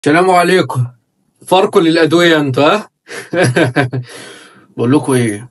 السلام عليكم فاركوا للأدوية انتوا ها بقول لكم ايه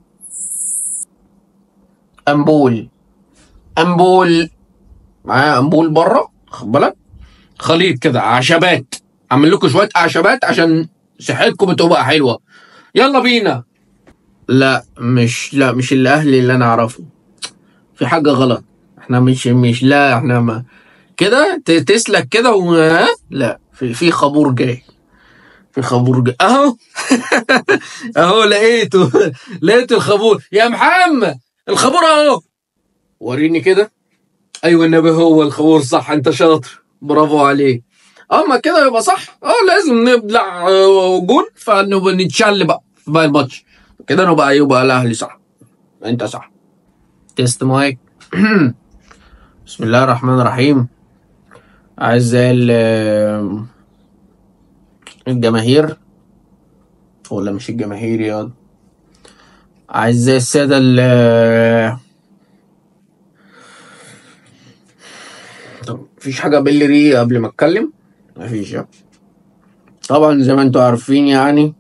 امبول امبول معايا امبول بره خد بالك خليط كده اعشابات اعمل لكم شويه اعشابات عشان صحتكم تبقى حلوه يلا بينا لا مش لا مش الاهلي اللي انا اعرفه في حاجه غلط احنا مش مش لا احنا ما كده ت- تسلك كده و ها؟ لا في في خابور جاي في خابور جاي اهو اهو لقيته لقيت الخابور يا محمد الخابور اهو وريني كده ايوه النبي هو الخابور صح انت شاطر برافو عليك اما كده يبقى صح اه لازم نبلع آه، جول فنبقى نتشل بقى في باقي الماتش كده نبقى يبقى الاهلي صح انت صح تيست مايك بسم الله الرحمن الرحيم أعزائي ال- الجماهير ولا مش الجماهير يا أعزائي السادة ال طب مفيش حاجة باللي ري قبل ما أتكلم مفيش يعني. طبعا زي ما انتوا عارفين يعني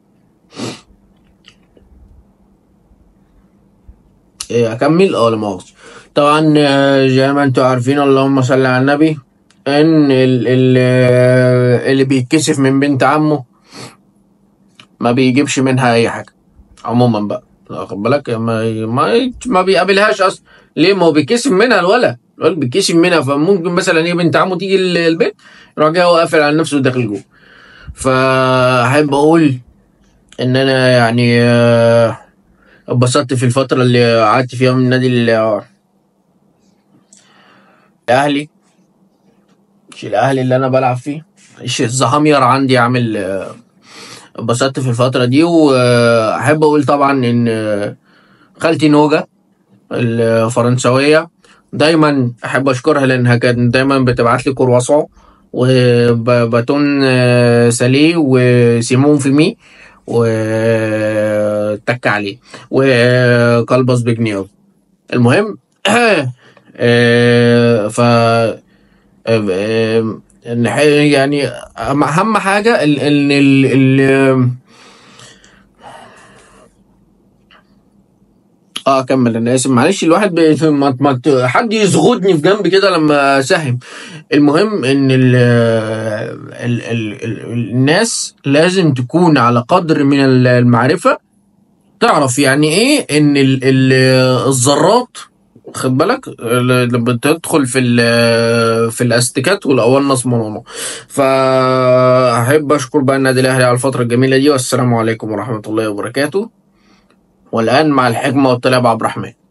إيه، أكمل اه لا مؤاخذة طبعا آه، زي ما انتوا عارفين اللهم صل على النبي ان ال- ال- آه، اللي بيتكسف من بنت عمه ما بيجيبش منها اي حاجه عموما بقى واخد بالك ما ما ما بيقابلهاش اصلا ليه ما هو بيتكسف منها الولد الولد بيتكسف منها فممكن مثلا ايه بنت عمه تيجي ال- البيت يروح جاي هو قافل على نفسه وداخل جوه فاحب اقول ان انا يعني آه، اتبسطت في الفتره اللي قعدت فيها من النادي ال- الاهلي مش الاهلي اللي انا بلعب فيه مش الزهامير عندي عامل آه، اتبسطت في الفترة دي وأحب أقول طبعا إن آه، خالتي نوجا الفرنسوية دايما أحب أشكرها لأنها كانت دايما بتبعت لي كرواسون وباتون آه، ساليه وسيمون فيمي وتك عليه وكلبس بجنيه المهم آه، ف آه، إن ح- يعني اهم حاجه ال ال ال ال اه كمل انا اسف معلش الواحد بي... ما... ما... حد يزغدني في جنب كده لما اساهم المهم ان ال... ال... ال... ال... الناس لازم تكون على قدر من المعرفه تعرف يعني ايه ان ال... ال... الذرات خد بالك اللي بتدخل في ال- في الاستيكات والاونس منونو فاحب اشكر بقى النادي الاهلي على الفتره الجميله دي والسلام عليكم ورحمه الله وبركاته والان مع الحكمه والطلاب عبد الرحمن